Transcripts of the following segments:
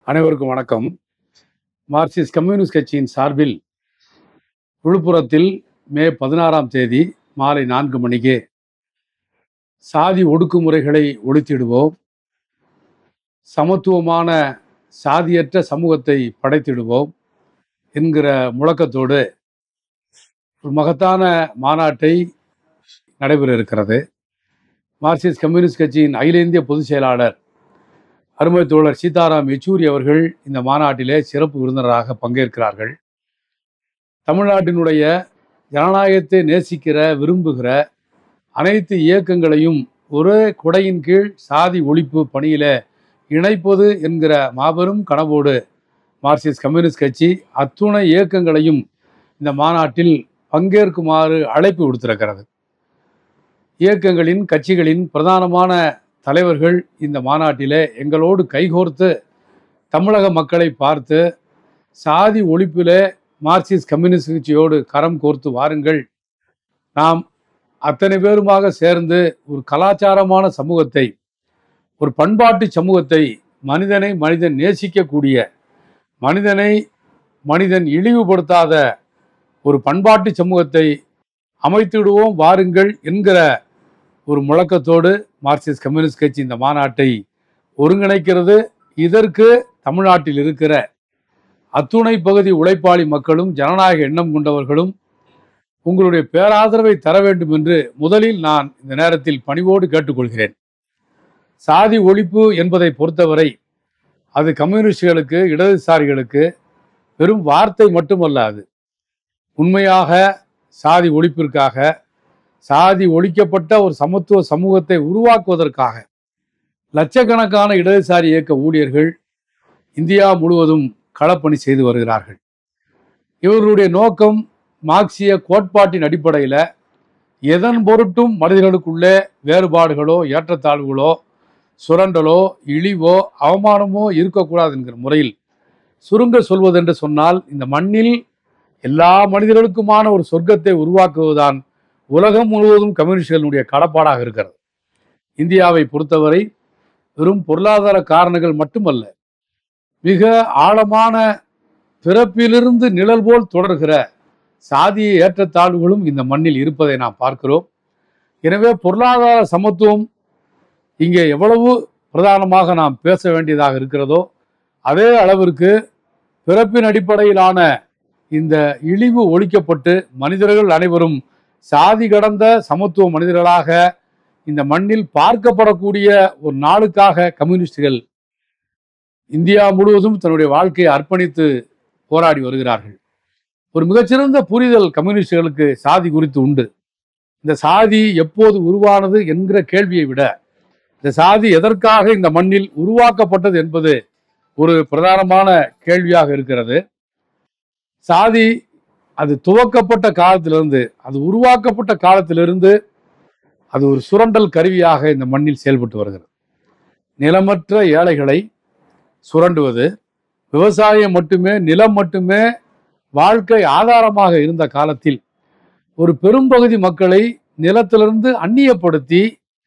அனைவருக்கும் வணக்கம் Marxist communist கட்சியின் சார்பில் விழுப்புரத்தில் மே பதினாறாம் தேதி மாலை நான்கு மணிக்கு சாதி ஒடுக்குமுறைகளை ஒழித்திடுவோம் சமத்துவமான சாதியற்ற சமூகத்தை படைத்திடுவோம் என்கிற முழக்கத்தோடு ஒரு மகத்தான மாநாட்டை நடைபெற இருக்கிறது மார்க்சிஸ்ட் கம்யூனிஸ்ட் கட்சியின் அகில இந்திய பொதுச் செயலாளர் அருமை தோழர் சீதாராம் யெச்சூரி அவர்கள் இந்த மாநாட்டிலே சிறப்பு விருந்தினராக பங்கேற்கிறார்கள் தமிழ்நாட்டினுடைய ஜனநாயகத்தை நேசிக்கிற விரும்புகிற அனைத்து இயக்கங்களையும் ஒரே குடையின் கீழ் சாதி ஒழிப்பு பணியில இணைப்பது என்கிற மாபெரும் கனவோடு மார்க்சிஸ்ட் கம்யூனிஸ்ட் கட்சி அத்துணை இயக்கங்களையும் இந்த மாநாட்டில் பங்கேற்குமாறு அழைப்பு விடுத்திருக்கிறது இயக்கங்களின் கட்சிகளின் பிரதானமான தலைவர்கள் இந்த மாநாட்டிலே எங்களோடு கைகோர்த்து தமிழக மக்களை பார்த்து சாதி ஒழிப்பிலே மார்க்சிஸ்ட் கம்யூனிஸ்ட் கட்சியோடு கரம் கோர்த்து வாருங்கள் நாம் அத்தனை பேருமாக சேர்ந்து ஒரு கலாச்சாரமான சமூகத்தை ஒரு பண்பாட்டு சமூகத்தை மனிதனை மனிதன் நேசிக்கக்கூடிய மனிதனை மனிதன் இழிவுபடுத்தாத ஒரு பண்பாட்டு சமூகத்தை அமைத்திடுவோம் வாருங்கள் என்கிற ஒரு முழக்கத்தோடு மார்க்சிஸ்ட் கம்யூனிஸ்ட் கட்சி இந்த மாநாட்டை ஒருங்கிணைக்கிறது இதற்கு தமிழ்நாட்டில் இருக்கிற அத்துணை பகுதி உழைப்பாளி மக்களும் ஜனநாயக எண்ணம் கொண்டவர்களும் உங்களுடைய பேராதரவை தர வேண்டும் என்று முதலில் நான் இந்த நேரத்தில் பணிவோடு கேட்டுக்கொள்கிறேன் சாதி ஒழிப்பு என்பதை பொறுத்தவரை அது கம்யூனிஸ்டுகளுக்கு இடதுசாரிகளுக்கு வெறும் வார்த்தை மட்டுமல்ல அது உண்மையாக சாதி ஒழிப்பிற்காக சாதி ஒழிக்கப்பட்ட ஒரு சமத்துவ சமூகத்தை உருவாக்குவதற்காக லட்சக்கணக்கான இடதுசாரி இயக்க ஊழியர்கள் இந்தியா முழுவதும் களப்பணி செய்து வருகிறார்கள் இவர்களுடைய நோக்கம் மார்க்சிய கோட்பாட்டின் அடிப்படையில் எதன் பொருட்டும் மனிதர்களுக்குள்ளே வேறுபாடுகளோ ஏற்றத்தாழ்வுகளோ சுரண்டலோ இழிவோ அவமானமோ இருக்கக்கூடாது என்கிற முறையில் சுருங்க சொல்வதென்று சொன்னால் இந்த மண்ணில் எல்லா மனிதர்களுக்குமான ஒரு சொர்க்கத்தை உருவாக்குவதுதான் உலகம் முழுவதும் கம்யூனிஸ்டுகளுடைய கடப்பாடாக இருக்கிறது இந்தியாவை பொறுத்தவரை வெறும் பொருளாதார காரணங்கள் மட்டுமல்ல மிக ஆழமான பிறப்பிலிருந்து நிழல் போல் தொடர்கிற சாதிய ஏற்றத்தாழ்வுகளும் இந்த மண்ணில் இருப்பதை நாம் பார்க்கிறோம் எனவே பொருளாதார சமத்துவம் இங்கே எவ்வளவு பிரதானமாக நாம் பேச வேண்டியதாக இருக்கிறதோ அதே அளவிற்கு பிறப்பின் அடிப்படையிலான இந்த இழிவு ஒழிக்கப்பட்டு மனிதர்கள் அனைவரும் சாதி கடந்த சமத்துவ மனிதர்களாக இந்த மண்ணில் பார்க்கப்படக்கூடிய ஒரு நாளுக்காக கம்யூனிஸ்டுகள் இந்தியா முழுவதும் தன்னுடைய வாழ்க்கையை அர்ப்பணித்து போராடி வருகிறார்கள் ஒரு மிகச்சிறந்த புரிதல் கம்யூனிஸ்டுகளுக்கு சாதி குறித்து உண்டு இந்த சாதி எப்போது உருவானது என்கிற கேள்வியை விட இந்த சாதி எதற்காக இந்த மண்ணில் உருவாக்கப்பட்டது என்பது ஒரு பிரதானமான கேள்வியாக இருக்கிறது சாதி அது துவக்கப்பட்ட காலத்திலிருந்து அது உருவாக்கப்பட்ட காலத்திலிருந்து அது ஒரு சுரண்டல் கருவியாக இந்த மண்ணில் செயல்பட்டு வருகிறது நிலமற்ற ஏழைகளை சுரண்டுவது விவசாயம் மட்டுமே நிலம் மட்டுமே வாழ்க்கை ஆதாரமாக இருந்த காலத்தில் ஒரு பெரும்பகுதி மக்களை நிலத்திலிருந்து அந்நியப்படுத்தி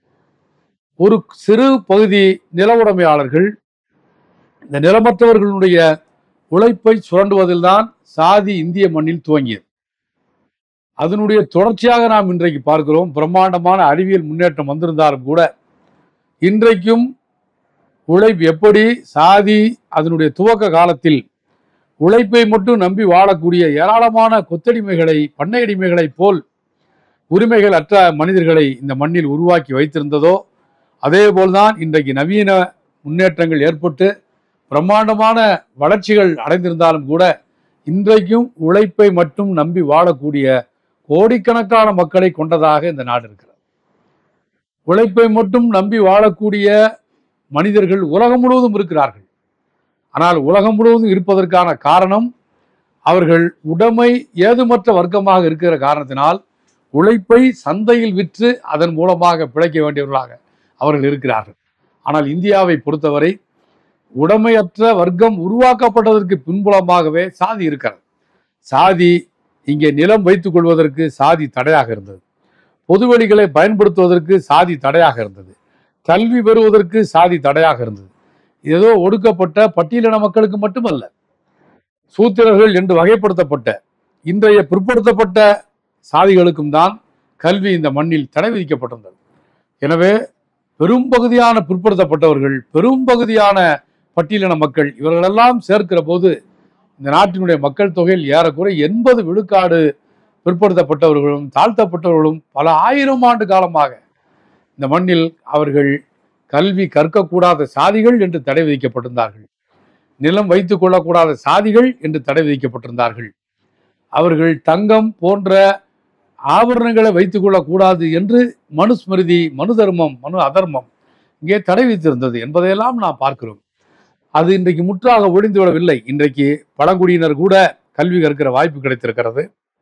ஒரு சிறு பகுதி நில உடைமையாளர்கள் இந்த நிலமற்றவர்களுடைய உழைப்பை சுரண்டுவதில்தான் சாதி இந்திய மண்ணில் துவங்கியது அதனுடைய தொடர்ச்சியாக நாம் இன்றைக்கு பார்க்கிறோம் பிரம்மாண்டமான அறிவியல் முன்னேற்றம் வந்திருந்தாலும் கூட இன்றைக்கும் உழைப்பு எப்படி சாதி அதனுடைய துவக்க காலத்தில் உழைப்பை மட்டும் நம்பி வாழக்கூடிய ஏராளமான கொத்தடிமைகளை பண்ணையடிமைகளைப் போல் உரிமைகள் அற்ற மனிதர்களை இந்த மண்ணில் உருவாக்கி வைத்திருந்ததோ அதே போல்தான் இன்றைக்கு நவீன முன்னேற்றங்கள் ஏற்பட்டு பிரம்மாண்டமான வளர்ச்சிகள் அடைந்திருந்தாலும் கூட இன்றைக்கும் உழைப்பை மட்டும் நம்பி வாழக்கூடிய கோடிக்கணக்கான மக்களை கொண்டதாக இந்த நாடு இருக்கிறது உழைப்பை மட்டும் நம்பி வாழக்கூடிய மனிதர்கள் உலகம் முழுவதும் இருக்கிறார்கள் ஆனால் உலகம் முழுவதும் இருப்பதற்கான காரணம் அவர்கள் உடைமை ஏதுமற்ற வர்க்கமாக இருக்கிற காரணத்தினால் உழைப்பை சந்தையில் விற்று அதன் மூலமாக பிழைக்க வேண்டியவர்களாக அவர்கள் இருக்கிறார்கள் ஆனால் இந்தியாவை பொறுத்தவரை உடைமையற்ற வர்க்கம் உருவாக்கப்பட்டதற்கு பின்புலமாகவே சாதி இருக்கிறது சாதி இங்கே நிலம் வைத்துக் கொள்வதற்கு சாதி தடையாக இருந்தது பொதுவெளிகளை பயன்படுத்துவதற்கு சாதி தடையாக இருந்தது கல்வி பெறுவதற்கு சாதி தடையாக இருந்தது ஏதோ ஒடுக்கப்பட்ட பட்டியலின மக்களுக்கு மட்டுமல்ல சூத்திரர்கள் என்று வகைப்படுத்தப்பட்ட இன்றைய பிற்படுத்தப்பட்ட சாதிகளுக்கும் தான் கல்வி இந்த மண்ணில் தடை விதிக்கப்பட்டிருந்தது எனவே பெரும்பகுதியான பிற்படுத்தப்பட்டவர்கள் பெரும்பகுதியான பட்டியலின மக்கள் இவர்களெல்லாம் சேர்க்கிற போது இந்த நாட்டினுடைய மக்கள் தொகையில் ஏறக்குறைய எண்பது விழுக்காடு பிற்படுத்தப்பட்டவர்களும் தாழ்த்தப்பட்டவர்களும் பல ஆயிரம் ஆண்டு காலமாக இந்த மண்ணில் அவர்கள் கல்வி கற்கக்கூடாத சாதிகள் என்று தடை விதிக்கப்பட்டிருந்தார்கள் நிலம் வைத்துக் கொள்ளக்கூடாத சாதிகள் என்று தடை விதிக்கப்பட்டிருந்தார்கள் அவர்கள் தங்கம் போன்ற ஆபரணங்களை வைத்துக் கொள்ளக்கூடாது என்று மனுஸ்மிருதி மனு தர்மம் மனு அதர்மம் இங்கே தடை விதித்திருந்தது என்பதையெல்லாம் நாம் பார்க்கிறோம் அது இன்றைக்கு முற்றாக ஒழிந்து விடவில்லை இன்றைக்கு பழங்குடியினர் கூட கல்வி கற்கிற வாய்ப்பு கிடைத்திருக்கிறது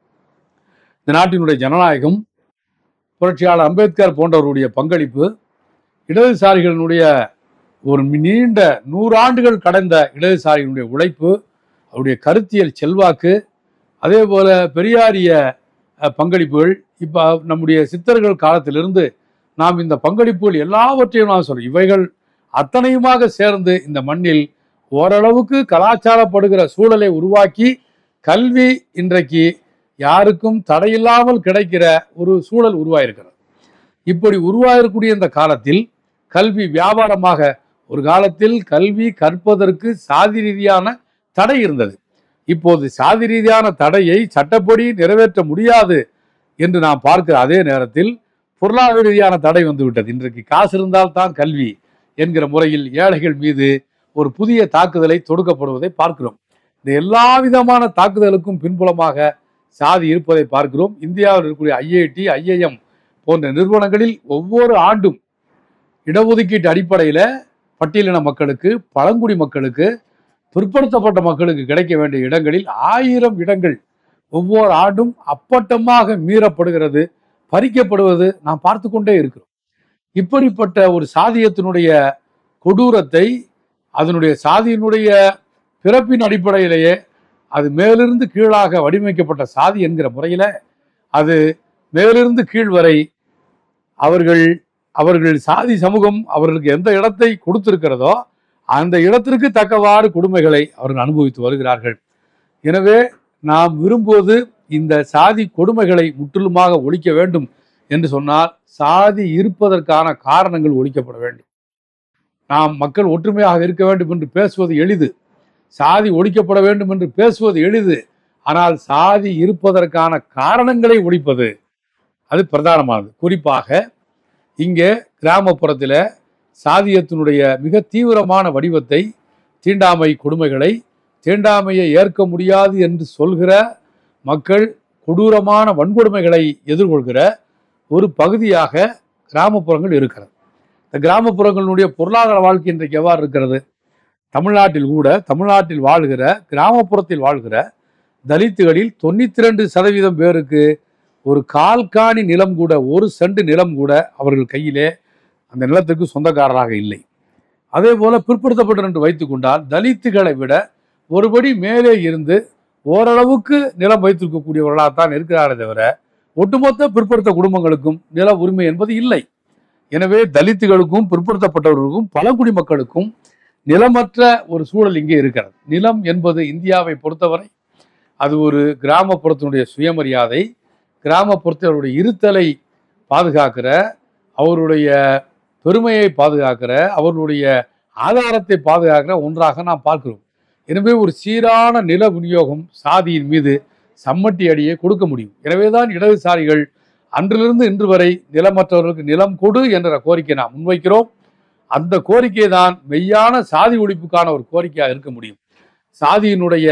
இந்த நாட்டினுடைய ஜனநாயகம் புரட்சியாளர் அம்பேத்கர் போன்றவருடைய பங்களிப்பு இடதுசாரிகளினுடைய ஒரு நீண்ட நூறாண்டுகள் கடந்த இடதுசாரிகளுடைய உழைப்பு அவருடைய கருத்தியல் செல்வாக்கு அதே போல பெரியாரிய அஹ், பங்களிப்புகள் இப்போ நம்முடைய சித்தர்கள் காலத்திலிருந்து நாம் இந்த பங்களிப்புகள் எல்லாவற்றையும் நான் சொல்றோம் இவைகள் அத்தனையுமாக சேர்ந்து இந்த மண்ணில் ஓரளவுக்கு கலாச்சாரப்படுகிற சூழலை உருவாக்கி கல்வி இன்றைக்கு யாருக்கும் தடையில்லாமல் கிடைக்கிற ஒரு சூழல் உருவாயிருக்கிறது இப்படி உருவாகக்கூடிய இந்த காலத்தில் கல்வி வியாபாரமாக ஒரு காலத்தில் கல்வி கற்பதற்கு சாதி ரீதியான தடை இருந்தது இப்போது சாதி ரீதியான தடையை சட்டப்படி நிறைவேற்ற முடியாது என்று நாம் பார்க்கிற அதே நேரத்தில் பொருளாதார ரீதியான தடை வந்துவிட்டது இன்றைக்கு காசு இருந்தால் தான் கல்வி என்கிற முறையில் ஏழைகள் மீது ஒரு புதிய தாக்குதலை தொடுக்கப்படுவதை பார்க்கிறோம் இந்த எல்லா விதமான தாக்குதலுக்கும் பின்புலமாக சாதி இருப்பதை பார்க்கிறோம் இந்தியாவில் இருக்கக்கூடிய ஐஐடி ஐஐஎம் போன்ற நிறுவனங்களில் ஒவ்வொரு ஆண்டும் இடஒதுக்கீட்டு அடிப்படையில் பட்டியலின மக்களுக்கு பழங்குடி மக்களுக்கு பிற்படுத்தப்பட்ட மக்களுக்கு கிடைக்க வேண்டிய இடங்களில் ஆயிரம் இடங்கள் ஒவ்வொரு ஆண்டும் அப்பட்டமாக மீறப்படுகிறது பறிக்கப்படுவது நாம் பார்த்து கொண்டே இருக்கிறோம் இப்படிப்பட்ட ஒரு சாதியத்தினுடைய கொடூரத்தை அதனுடைய சாதியினுடைய பிறப்பின் அடிப்படையிலேயே அது மேலிருந்து கீழாக வடிவமைக்கப்பட்ட சாதி என்கிற முறையில் அது மேலிருந்து கீழ் வரை அவர்கள் அவர்கள் சாதி சமூகம் அவர்களுக்கு எந்த இடத்தை கொடுத்திருக்கிறதோ அந்த இடத்திற்கு தக்கவாறு கொடுமைகளை அவர்கள் அனுபவித்து வருகிறார்கள் எனவே நாம் விரும்புவது இந்த சாதி கொடுமைகளை முற்றிலுமாக ஒழிக்க வேண்டும் என்று சொன்னால் சாதி இருப்பதற்கான காரணங்கள் ஒழிக்கப்பட வேண்டும் நாம் மக்கள் ஒற்றுமையாக இருக்க வேண்டும் என்று பேசுவது எளிது சாதி ஒழிக்கப்பட வேண்டும் என்று பேசுவது எளிது ஆனால் சாதி இருப்பதற்கான காரணங்களை ஒழிப்பது அது பிரதானமானது குறிப்பாக இங்கே கிராமப்புறத்தில் சாதியத்தினுடைய மிக தீவிரமான வடிவத்தை தீண்டாமை கொடுமைகளை தீண்டாமையை ஏற்க முடியாது என்று சொல்கிற மக்கள் கொடூரமான வன்கொடுமைகளை எதிர்கொள்கிற ஒரு பகுதியாக கிராமப்புறங்கள் இருக்கிறது இந்த கிராமப்புறங்களுடைய பொருளாதார வாழ்க்கை இன்றைக்கு எவ்வாறு இருக்கிறது தமிழ்நாட்டில் கூட தமிழ்நாட்டில் வாழ்கிற கிராமப்புறத்தில் வாழ்கிற தலித்துகளில் தொண்ணூத்தி ரெண்டு சதவீதம் பேருக்கு ஒரு கால்காணி நிலம் கூட ஒரு சென்ட் நிலம் கூட அவர்கள் கையிலே அந்த நிலத்துக்கு சொந்தக்காரராக இல்லை அதே போல பிற்படுத்தப்பட்ட என்று வைத்துக்கொண்டால் தலித்துகளை விட ஒருபடி மேலே இருந்து ஓரளவுக்கு நிலம் வைத்திருக்கக்கூடியவர்களாகத்தான் இருக்கிறாரே தவிர ஒட்டுமொத்த பிற்படுத்த குடும்பங்களுக்கும் நில உரிமை என்பது இல்லை எனவே தலித்துகளுக்கும் பிற்படுத்தப்பட்டவர்களுக்கும் பழங்குடி மக்களுக்கும் நிலமற்ற ஒரு சூழல் இங்கே இருக்கிறது நிலம் என்பது இந்தியாவை பொறுத்தவரை அது ஒரு கிராமப்புறத்தினுடைய சுயமரியாதை கிராமப்புறத்தினுடைய இருத்தலை பாதுகாக்கிற அவருடைய பெருமையை பாதுகாக்கிற அவர்களுடைய ஆதாரத்தை பாதுகாக்கிற ஒன்றாக நாம் பார்க்கிறோம் எனவே ஒரு சீரான நில விநியோகம் சாதியின் மீது சம்மட்டி அடியை கொடுக்க முடியும் எனவேதான் இடதுசாரிகள் அன்றிலிருந்து இன்று வரை நிலமற்றவர்களுக்கு நிலம் கொடு என்ற கோரிக்கை நாம் முன்வைக்கிறோம் அந்த கோரிக்கை தான் மெய்யான சாதி ஒழிப்புக்கான ஒரு கோரிக்கையாக இருக்க முடியும் சாதியினுடைய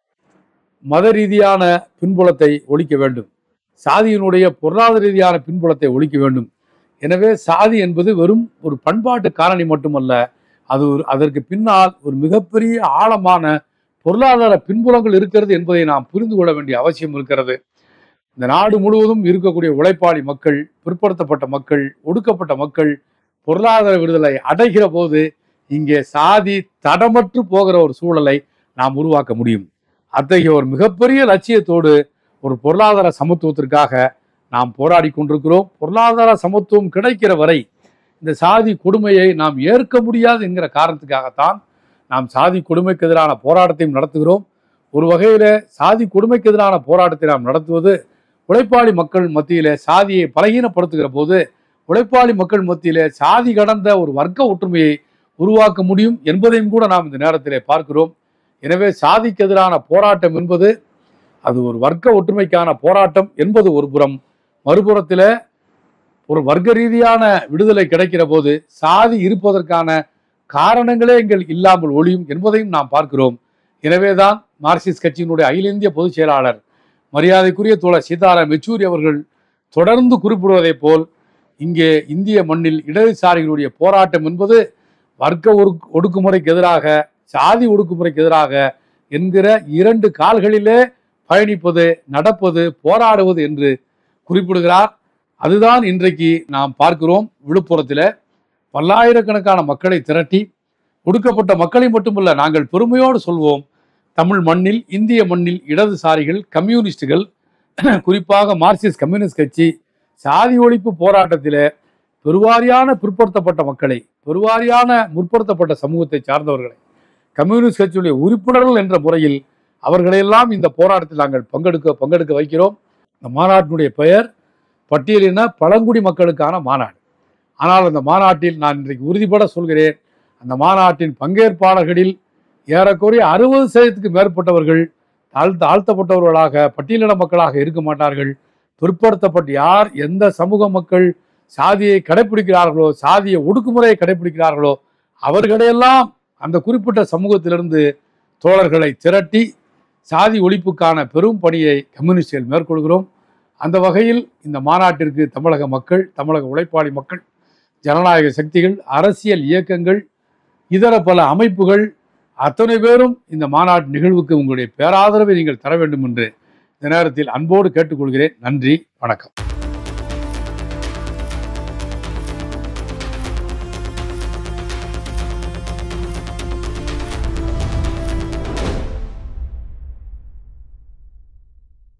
மத ரீதியான பின்புலத்தை ஒழிக்க வேண்டும் சாதியினுடைய பொருளாதார ரீதியான பின்புலத்தை ஒழிக்க வேண்டும் எனவே சாதி என்பது வெறும் ஒரு பண்பாட்டு காரணி மட்டுமல்ல அது ஒரு அதற்கு பின்னால் ஒரு மிகப்பெரிய ஆழமான பொருளாதார பின்புலங்கள் இருக்கிறது என்பதை நாம் புரிந்து கொள்ள வேண்டிய அவசியம் இருக்கிறது இந்த நாடு முழுவதும் இருக்கக்கூடிய உழைப்பாளி மக்கள் பிற்படுத்தப்பட்ட மக்கள் ஒடுக்கப்பட்ட மக்கள் பொருளாதார விடுதலை அடைகிற போது இங்கே சாதி தடமற்று போகிற ஒரு சூழலை நாம் உருவாக்க முடியும் அத்தகைய ஒரு மிகப்பெரிய லட்சியத்தோடு ஒரு பொருளாதார சமத்துவத்திற்காக நாம் போராடி கொண்டிருக்கிறோம் பொருளாதார சமத்துவம் கிடைக்கிற வரை இந்த சாதி கொடுமையை நாம் ஏற்க முடியாது என்கிற காரணத்துக்காகத்தான் நாம் சாதி கொடுமைக்கு எதிரான போராட்டத்தையும் நடத்துகிறோம் ஒரு வகையில சாதி கொடுமைக்கு எதிரான போராட்டத்தை நாம் நடத்துவது உழைப்பாளி மக்கள் மத்தியிலே சாதியை பலகீனப்படுத்துகிற போது உழைப்பாளி மக்கள் மத்தியிலே சாதி கடந்த ஒரு வர்க்க ஒற்றுமையை உருவாக்க முடியும் என்பதையும் கூட நாம் இந்த நேரத்திலே பார்க்கிறோம் எனவே சாதிக்கு எதிரான போராட்டம் என்பது அது ஒரு வர்க்க ஒற்றுமைக்கான போராட்டம் என்பது ஒரு புறம் மறுபுறத்தில் ஒரு வர்க்க ரீதியான விடுதலை கிடைக்கிற போது சாதி இருப்பதற்கான காரணங்களே எங்கள் இல்லாமல் ஒழியும் என்பதையும் நாம் பார்க்கிறோம் எனவேதான் மார்க்சிஸ்ட் கட்சியினுடைய அகில இந்திய பொதுச் செயலாளர் மரியாதைக்குரிய தோழர் சீதாராம் யெச்சூரி அவர்கள் தொடர்ந்து குறிப்பிடுவதைப் போல் இங்கே இந்திய மண்ணில் இடதுசாரிகளுடைய போராட்டம் என்பது வர்க்க ஒடுக்கு ஒடுக்குமுறைக்கு எதிராக சாதி ஒடுக்குமுறைக்கு எதிராக என்கிற இரண்டு கால்களிலே பயணிப்பது நடப்பது போராடுவது என்று குறிப்பிடுகிறார் அதுதான் இன்றைக்கு நாம் பார்க்கிறோம் விழுப்புரத்தில் பல்லாயிரக்கணக்கான மக்களை திரட்டி ஒடுக்கப்பட்ட மக்களை மட்டுமல்ல நாங்கள் பெருமையோடு சொல்வோம் தமிழ் மண்ணில் இந்திய மண்ணில் இடதுசாரிகள் கம்யூனிஸ்டுகள் குறிப்பாக மார்க்சிஸ்ட் கம்யூனிஸ்ட் கட்சி சாதி ஒழிப்பு போராட்டத்திலே பெருவாரியான பிற்படுத்தப்பட்ட மக்களை பெருவாரியான முற்படுத்தப்பட்ட சமூகத்தை சார்ந்தவர்களை கம்யூனிஸ்ட் கட்சியுடைய உறுப்பினர்கள் என்ற முறையில் அவர்களையெல்லாம் இந்த போராட்டத்தில் நாங்கள் பங்கெடுக்க பங்கெடுக்க வைக்கிறோம் இந்த மாநாட்டினுடைய பெயர் பட்டியலின பழங்குடி மக்களுக்கான மாநாடு ஆனால் அந்த மாநாட்டில் நான் இன்றைக்கு உறுதிபட சொல்கிறேன் அந்த மாநாட்டின் பங்கேற்பாளர்களில் ஏறக்குறைய அறுபது சதவீதத்துக்கு மேற்பட்டவர்கள் தாழ் தாழ்த்தப்பட்டவர்களாக பட்டியலின மக்களாக இருக்க மாட்டார்கள் பிற்படுத்தப்பட்ட யார் எந்த சமூக மக்கள் சாதியை கடைபிடிக்கிறார்களோ சாதிய ஒடுக்குமுறையை கடைபிடிக்கிறார்களோ அவர்களையெல்லாம் அந்த குறிப்பிட்ட சமூகத்திலிருந்து தோழர்களை திரட்டி சாதி ஒழிப்புக்கான பெரும் பணியை கம்யூனிஸ்டுகள் மேற்கொள்கிறோம் அந்த வகையில் இந்த மாநாட்டிற்கு தமிழக மக்கள் தமிழக உழைப்பாளி மக்கள் ஜனநாயக சக்திகள் அரசியல் இயக்கங்கள் இதர பல அமைப்புகள் அத்தனை பேரும் இந்த மாநாட்டு நிகழ்வுக்கு உங்களுடைய பேராதரவை நீங்கள் தர வேண்டும் என்று இந்த நேரத்தில் அன்போடு கேட்டுக்கொள்கிறேன் நன்றி வணக்கம்